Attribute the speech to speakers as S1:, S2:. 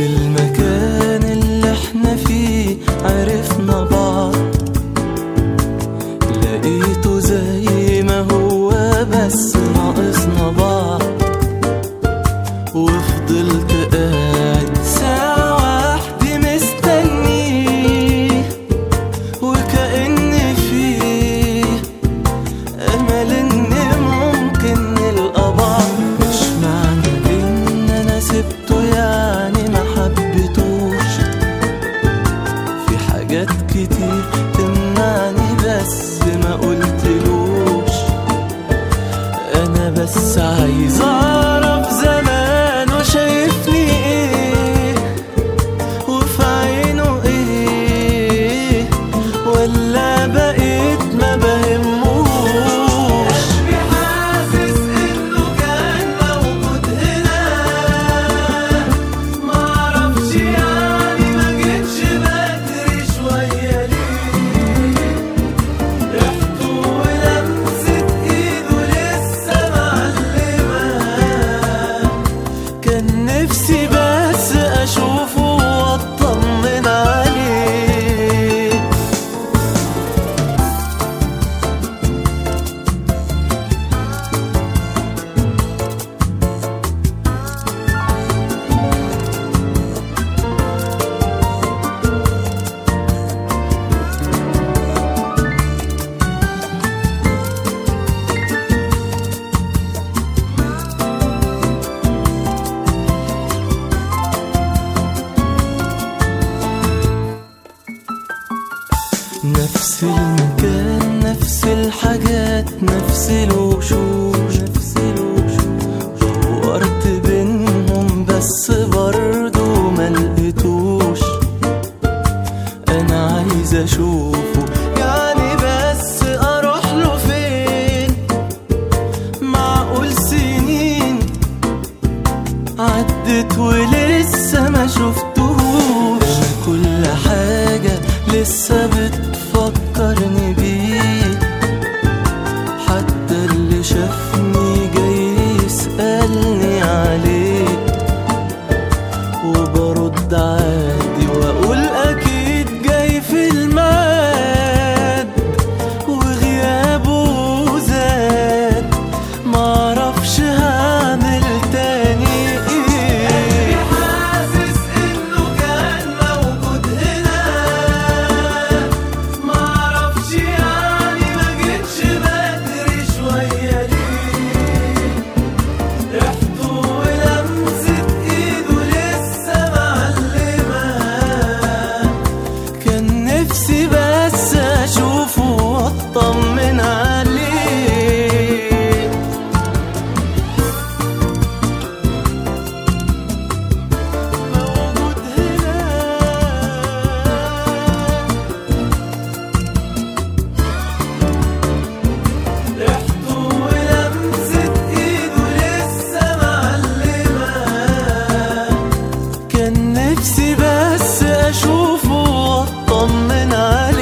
S1: المكان اللي احنا فيه عرفنا بعض لقيته زي ما هو بس ناقصنا بعض وفضلت قاعد ساعة واحدة مستنيه وكأن فيه أمل إن ممكن نلقى بعض مش معنى إن أنا سبته يعني ما حبيتوش في حاجات كتير تمنعني بس ما قلتلوش أنا بس عايز أعرف زمانه شايفني إيه وفي عينه إيه ولا بقيت ما بهموش قلبي حاسس إنه كان موجود هنا معرفش يعني ما جيتش بدري شوية ليه ريحته ولمسة إيده لسه معلمة كان نفسي بس أشوفه وأطمن عليه نفس المكان نفس الحاجات نفس الوشوش نفس الوشوش دورت بينهم بس برضه ما لقيتوش انا عايز اشوفه يعني بس اروح له فين معقول سنين عدت ولسه ما شفتهوش انا كل حاجة لسه بتفكرني بيه حتى اللي شافني جاي يسألني عليه وبرد عادي واقول اكيد جاي في الميعاد وغيابه زاد معرفش هعمل تاني ايه حاسس انه كان موجود هنا معرفش يعني ما جيتش بدري شوية ليه ريحته ولمسة ايده لسه معلمة كان نفسي بس اشوفه واطمن عليه موجود هنا ريحته ولمسة ايده لسه معلمة كان نفسي بس اشوفه واطمن عليه